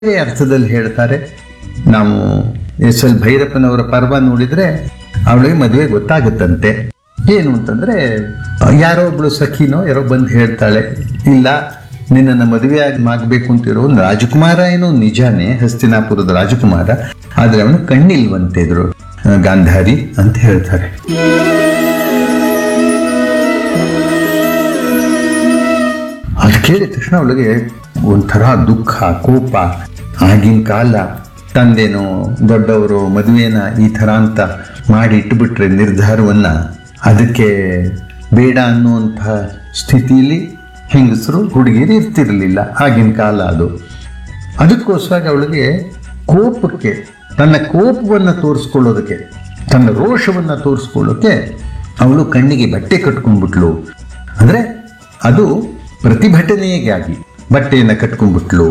ಬೇರೆ ಅರ್ಥದಲ್ಲಿ ಹೇಳ್ತಾರೆ ನಾವು ಎಸ್ ಎಲ್ ಭೈರಪ್ಪನವರ ಪರ್ವ ನೋಡಿದ್ರೆ ಅವಳಿಗೆ ಮದುವೆ ಗೊತ್ತಾಗುತ್ತಂತೆ ಏನು ಅಂತಂದ್ರೆ ಯಾರೋ ಒಬ್ಳು ಸಖಿನೋ ಯಾರೋ ಬಂದು ಹೇಳ್ತಾಳೆ ಇಲ್ಲ ನಿನ್ನನ್ನು ಮದುವೆ ಆಗಿ ಆಗ್ಬೇಕು ಅಂತಿರೋ ಒಂದು ರಾಜಕುಮಾರ ಏನೋ ನಿಜಾನೇ ಹಸ್ತಿನಾಪುರದ ರಾಜಕುಮಾರ ಆದ್ರೆ ಅವನು ಕಣ್ಣಿಲ್ವಂತೆ ಇದ್ರು ಆ, ಗಾಂಧಾರಿ ಅಂತ ಹೇಳ್ತಾರೆ ಅದು ಕೇಳಿದ ತಕ್ಷಣ ಅವಳಿಗೆ ಒಂಥರ ದುಃಖ ಕೋಪ ಆಗಿನ ಕಾಲ ತಂದೆನೋ ದೊಡ್ಡವರು ಮದುವೆನ ಈ ಥರ ಅಂತ ಮಾಡಿ ಇಟ್ಬಿಟ್ರೆ ನಿರ್ಧಾರವನ್ನ ಅದಕ್ಕೆ ಬೇಡ ಅನ್ನುವಂಥ ಸ್ಥಿತಿಯಲ್ಲಿ ಹೆಂಗಸರು ಹುಡುಗಿರು ಇರ್ತಿರಲಿಲ್ಲ ಆಗಿನ ಕಾಲ ಅದು ಅದಕ್ಕೋಸ್ಕರ ಅವಳಿಗೆ ಕೋಪಕ್ಕೆ ತನ್ನ ಕೋಪವನ್ನು ತೋರಿಸ್ಕೊಳ್ಳೋದಕ್ಕೆ ತನ್ನ ರೋಷವನ್ನು ತೋರಿಸ್ಕೊಳ್ಳೋಕೆ ಅವಳು ಕಣ್ಣಿಗೆ ಬಟ್ಟೆ ಕಟ್ಕೊಂಡ್ಬಿಟ್ಲು ಅಂದರೆ ಅದು ಪ್ರತಿಭಟನೆಗಾಗಿ ಬಟ್ಟೆಯನ್ನು ಕಟ್ಕೊಂಡ್ಬಿಟ್ಲು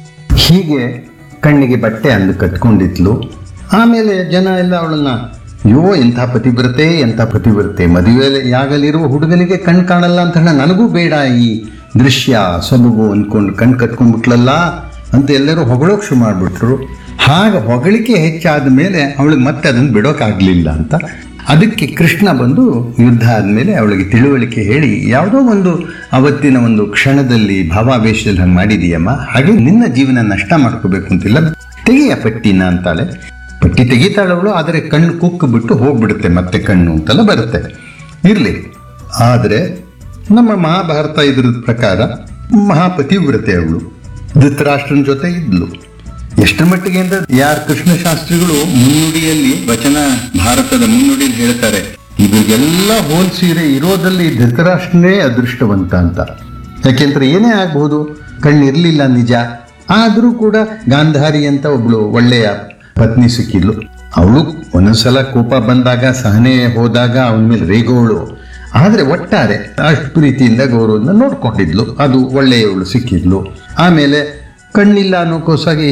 ಹೀಗೆ ಕಣ್ಣಿಗೆ ಬಟ್ಟೆ ಅಂದು ಕಟ್ಕೊಂಡಿದ್ಲು ಆಮೇಲೆ ಜನ ಎಲ್ಲ ಅವಳನ್ನ ಅಯ್ಯೋ ಎಂಥ ಪತಿವ್ರತೆ ಎಂಥ ಪತಿವ್ರತೆ ಮದುವೆಯಾಗಲಿರುವ ಹುಡುಗನಿಗೆ ಕಣ್ ಕಾಣಲ್ಲ ಅಂತ ಹೇಳಿ ನನಗೂ ಬೇಡ ಈ ದೃಶ್ಯ ಸೊಬಗು ಅಂದ್ಕೊಂಡು ಕಣ್ ಕಟ್ಕೊಂಡ್ಬಿಟ್ಲಲ್ಲ ಅಂತ ಎಲ್ಲರೂ ಹೊಗಳೋಕ್ ಶುರು ಮಾಡಿಬಿಟ್ರು ಹಾಗೆ ಹೊಗಳಿಕೆ ಹೆಚ್ಚಾದ ಮೇಲೆ ಅವಳಿಗೆ ಮತ್ತೆ ಅದನ್ನು ಬಿಡೋಕ್ಕಾಗಲಿಲ್ಲ ಅಂತ ಅದಕ್ಕೆ ಕೃಷ್ಣ ಬಂದು ಯುದ್ಧ ಆದಮೇಲೆ ಅವಳಿಗೆ ತಿಳುವಳಿಕೆ ಹೇಳಿ ಯಾವುದೋ ಒಂದು ಅವತ್ತಿನ ಒಂದು ಕ್ಷಣದಲ್ಲಿ ಭಾವಾವೇಶದಲ್ಲಿ ಹಂಗೆ ಮಾಡಿದೀಯಮ್ಮ ಹಾಗೆ ನಿನ್ನ ಜೀವನ ನಷ್ಟ ಮಾಡ್ಕೋಬೇಕು ಅಂತಿಲ್ಲ ತೆಗೆಯ ಪಟ್ಟಿನ ಅಂತಾಳೆ ಪಟ್ಟಿ ತೆಗಿತಾಳವಳು ಆದರೆ ಕಣ್ಣು ಕುಕ್ಕು ಬಿಟ್ಟು ಹೋಗ್ಬಿಡುತ್ತೆ ಮತ್ತೆ ಕಣ್ಣು ಅಂತೆಲ್ಲ ಬರುತ್ತೆ ಇರಲಿ ಆದರೆ ನಮ್ಮ ಮಹಾಭಾರತ ಇದ್ರ ಪ್ರಕಾರ ಮಹಾಪತಿವ್ರತೆ ಅವಳು ಧೃತರಾಷ್ಟ್ರನ ಜೊತೆ ಇದ್ಲು ಎಷ್ಟರ ಮಟ್ಟಿಗೆ ಅಂದ್ರೆ ಯಾರ್ ಕೃಷ್ಣ ಶಾಸ್ತ್ರಿಗಳು ಮುನ್ನುಡಿಯಲ್ಲಿ ವಚನ ಭಾರತದ ಮುನ್ನುಡಿಯಲ್ಲಿ ಹೇಳ್ತಾರೆ ಇವ್ರಿಗೆಲ್ಲ ಹೋಲ್ಸಿರೆ ಇರೋದಲ್ಲಿ ಧೃತರಾಷ್ಟ್ರನೇ ಅದೃಷ್ಟವಂತ ಅಂತ ಯಾಕೆಂದ್ರೆ ಏನೇ ಆಗ್ಬಹುದು ಕಣ್ಣಿರ್ಲಿಲ್ಲ ನಿಜ ಆದರೂ ಕೂಡ ಗಾಂಧಾರಿ ಅಂತ ಒಬ್ಳು ಒಳ್ಳೆಯ ಪತ್ನಿ ಸಿಕ್ಕಿದ್ಲು ಅವಳು ಒಂದೊಂದ್ಸಲ ಕೋಪ ಬಂದಾಗ ಸಹನೆ ಹೋದಾಗ ಅವನ ಮೇಲೆ ರೇಗೋಳು ಆದ್ರೆ ಒಟ್ಟಾರೆ ಅಷ್ಟು ಪ್ರೀತಿಯಿಂದ ಗೌರವದಿಂದ ನೋಡ್ಕೊಂಡಿದ್ಲು ಅದು ಒಳ್ಳೆಯವಳು ಸಿಕ್ಕಿದ್ಲು ಆಮೇಲೆ ಕಣ್ಣಿಲ್ಲ ಅನ್ನೋಕ್ಕೋಸ್ಕರ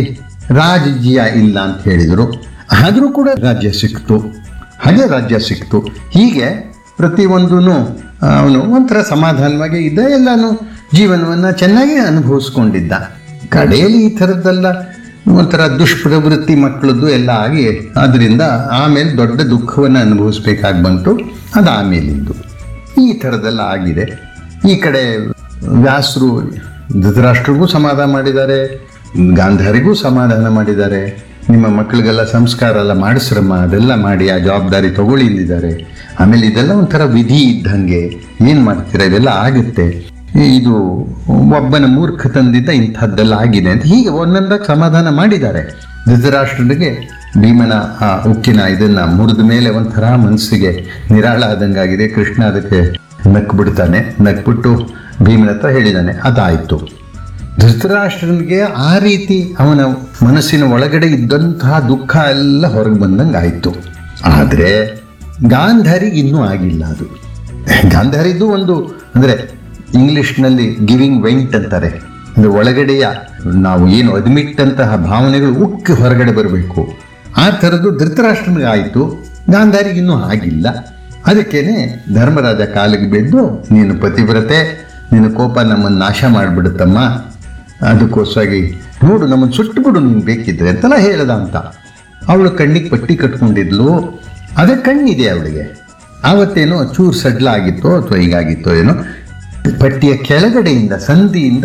ರಾಜ್ಯ ಇಲ್ಲ ಅಂತ ಹೇಳಿದರು ಆದರೂ ಕೂಡ ರಾಜ್ಯ ಸಿಕ್ತು ಹಾಗೆ ರಾಜ್ಯ ಸಿಕ್ತು ಹೀಗೆ ಪ್ರತಿಯೊಂದೂ ಅವನು ಒಂಥರ ಸಮಾಧಾನವಾಗಿ ಇದ್ದ ಎಲ್ಲಾನು ಜೀವನವನ್ನು ಚೆನ್ನಾಗಿ ಅನುಭವಿಸ್ಕೊಂಡಿದ್ದ ಕಡೆಯಲ್ಲಿ ಈ ಥರದ್ದೆಲ್ಲ ಒಂಥರ ದುಷ್ಪ್ರವೃತ್ತಿ ಮಕ್ಕಳದ್ದು ಎಲ್ಲ ಆಗಿ ಅದರಿಂದ ಆಮೇಲೆ ದೊಡ್ಡ ದುಃಖವನ್ನು ಅನುಭವಿಸ್ಬೇಕಾಗಿ ಬಂತು ಅದು ಆಮೇಲಿಂದು ಈ ಥರದ್ದೆಲ್ಲ ಆಗಿದೆ ಈ ಕಡೆ ವ್ಯಾಸರು ಧೃತರಾಷ್ಟ್ರಿಗೂ ಸಮಾಧಾನ ಮಾಡಿದ್ದಾರೆ ಗಾಂಧಾರಿಗೂ ಸಮಾಧಾನ ಮಾಡಿದ್ದಾರೆ ನಿಮ್ಮ ಮಕ್ಕಳಿಗೆಲ್ಲ ಸಂಸ್ಕಾರ ಎಲ್ಲ ಮಾಡಿಸ್ರಮ್ಮ ಅದೆಲ್ಲ ಮಾಡಿ ಆ ಜವಾಬ್ದಾರಿ ತಗೊಳ್ಳಿ ಅಂದಿದ್ದಾರೆ ಆಮೇಲೆ ಇದೆಲ್ಲ ಒಂಥರ ವಿಧಿ ಇದ್ದಂಗೆ ಏನು ಮಾಡ್ತೀರಾ ಇದೆಲ್ಲ ಆಗುತ್ತೆ ಇದು ಒಬ್ಬನ ಮೂರ್ಖತನದಿಂದ ಇಂಥದ್ದೆಲ್ಲ ಆಗಿದೆ ಅಂತ ಹೀಗೆ ಒಂದೊಂದಾಗಿ ಸಮಾಧಾನ ಮಾಡಿದ್ದಾರೆ ಧೃತರಾಷ್ಟ್ರನಿಗೆ ಭೀಮನ ಆ ಉಕ್ಕಿನ ಇದನ್ನ ಮುರಿದ ಮೇಲೆ ಒಂಥರ ಮನಸ್ಸಿಗೆ ನಿರಾಳ ಆದಂಗಾಗಿದೆ ಕೃಷ್ಣ ಅದಕ್ಕೆ ನಕ್ಕು ಬಿಡ್ತಾನೆ ನಕ್ಬಿಟ್ಟು ಭೀಮನ ಹತ್ರ ಹೇಳಿದಾನೆ ಅದಾಯಿತು ಧೃತರಾಷ್ಟ್ರನಿಗೆ ಆ ರೀತಿ ಅವನ ಮನಸ್ಸಿನ ಒಳಗಡೆ ಇದ್ದಂತಹ ದುಃಖ ಎಲ್ಲ ಹೊರಗೆ ಬಂದಂಗೆ ಆಯಿತು ಆದರೆ ಗಾಂಧಾರಿಗೆ ಇನ್ನೂ ಆಗಿಲ್ಲ ಅದು ಗಾಂಧಾರಿದು ಒಂದು ಅಂದರೆ ಇಂಗ್ಲಿಷ್ನಲ್ಲಿ ಗಿವಿಂಗ್ ವೆಂಟ್ ಅಂತಾರೆ ಅಂದರೆ ಒಳಗಡೆಯ ನಾವು ಏನು ಅಡ್ಮಿಟ್ ಅಂತಹ ಭಾವನೆಗಳು ಉಕ್ಕಿ ಹೊರಗಡೆ ಬರಬೇಕು ಆ ಥರದ್ದು ಧೃತರಾಷ್ಟ್ರನಿಗೆ ಆಯಿತು ಗಾಂಧಾರಿಗೆ ಇನ್ನೂ ಆಗಿಲ್ಲ ಅದಕ್ಕೇನೆ ಧರ್ಮರಾಜ ಕಾಲಿಗೆ ಬಿದ್ದು ನೀನು ಪತಿವ್ರತೆ ನಿನ್ನ ಕೋಪ ನಮ್ಮನ್ನು ನಾಶ ಮಾಡಿಬಿಡುತ್ತಮ್ಮ ಅದಕ್ಕೋಸ್ಕರಾಗಿ ನೋಡು ನಮ್ಮನ್ನು ಸುಟ್ಟು ಬಿಡು ನೀನು ಬೇಕಿದ್ರೆ ಅಂತೆಲ್ಲ ಹೇಳ್ದ ಅಂತ ಅವಳು ಕಣ್ಣಿಗೆ ಪಟ್ಟಿ ಕಟ್ಕೊಂಡಿದ್ಲು ಅದೇ ಕಣ್ಣಿದೆ ಅವಳಿಗೆ ಆವತ್ತೇನೋ ಚೂರು ಸಡ್ಲ ಆಗಿತ್ತೋ ಅಥವಾ ಹೀಗಾಗಿತ್ತೋ ಏನೋ ಪಟ್ಟಿಯ ಕೆಳಗಡೆಯಿಂದ ಸಂಧಿಯಿಂದ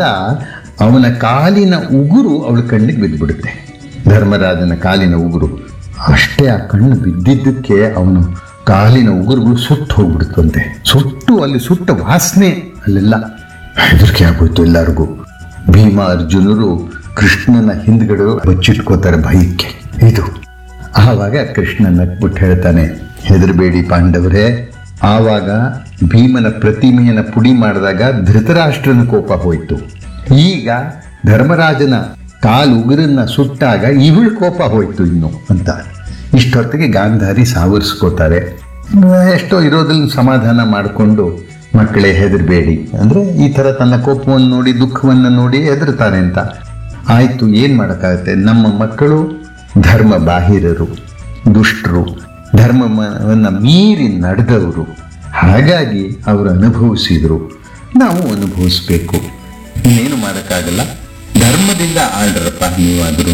ಅವನ ಕಾಲಿನ ಉಗುರು ಅವಳ ಕಣ್ಣಿಗೆ ಬಿದ್ದುಬಿಡುತ್ತೆ ಧರ್ಮರಾಜನ ಕಾಲಿನ ಉಗುರು ಅಷ್ಟೇ ಆ ಕಣ್ಣು ಬಿದ್ದಿದ್ದಕ್ಕೆ ಅವನು ಕಾಲಿನ ಉಗುರುಗಳು ಸುಟ್ಟು ಹೋಗ್ಬಿಡ್ತಂತೆ ಸುಟ್ಟು ಅಲ್ಲಿ ಸುಟ್ಟ ವಾಸನೆ ಅಲ್ಲೆಲ್ಲ ಹೆದರಿಕೆ ಆಗೋಯ್ತು ಎಲ್ಲರಿಗೂ ಭೀಮ ಅರ್ಜುನರು ಕೃಷ್ಣನ ಹಿಂದ್ಗಡೆ ಬಚ್ಚಿಟ್ಕೋತಾರೆ ಭಯಕ್ಕೆ ಇದು ಆವಾಗ ಕೃಷ್ಣ ನಕ್ಬಿಟ್ಟು ಹೇಳ್ತಾನೆ ಹೆದರಬೇಡಿ ಪಾಂಡವರೇ ಆವಾಗ ಭೀಮನ ಪ್ರತಿಮೆಯನ್ನ ಪುಡಿ ಮಾಡಿದಾಗ ಧೃತರಾಷ್ಟ್ರನ ಕೋಪ ಹೋಯ್ತು ಈಗ ಧರ್ಮರಾಜನ ಕಾಲು ಉಗುರನ್ನ ಸುಟ್ಟಾಗ ಇವಳ ಕೋಪ ಹೋಯ್ತು ಇನ್ನು ಅಂತ ಇಷ್ಟೊತ್ತಿಗೆ ಗಾಂಧಾರಿ ಸಾವರಿಸ್ಕೋತಾರೆ ಎಷ್ಟೋ ಇರೋದ್ರಲ್ಲಿ ಸಮಾಧಾನ ಮಾಡಿಕೊಂಡು ಮಕ್ಕಳೇ ಹೆದರಬೇಡಿ ಅಂದರೆ ಈ ಥರ ತನ್ನ ಕೋಪವನ್ನು ನೋಡಿ ದುಃಖವನ್ನು ನೋಡಿ ಹೆದರ್ತಾರೆ ಅಂತ ಆಯಿತು ಏನು ಮಾಡೋಕ್ಕಾಗತ್ತೆ ನಮ್ಮ ಮಕ್ಕಳು ಧರ್ಮ ಬಾಹಿರರು ದುಷ್ಟರು ಧರ್ಮವನ್ನು ಮೀರಿ ನಡೆದವರು ಹಾಗಾಗಿ ಅವರು ಅನುಭವಿಸಿದರು ನಾವು ಅನುಭವಿಸ್ಬೇಕು ಇನ್ನೇನು ಮಾಡೋಕ್ಕಾಗಲ್ಲ ಧರ್ಮದಿಂದ ಆಳ್ರಪ್ಪ ನೀವಾದ್ರು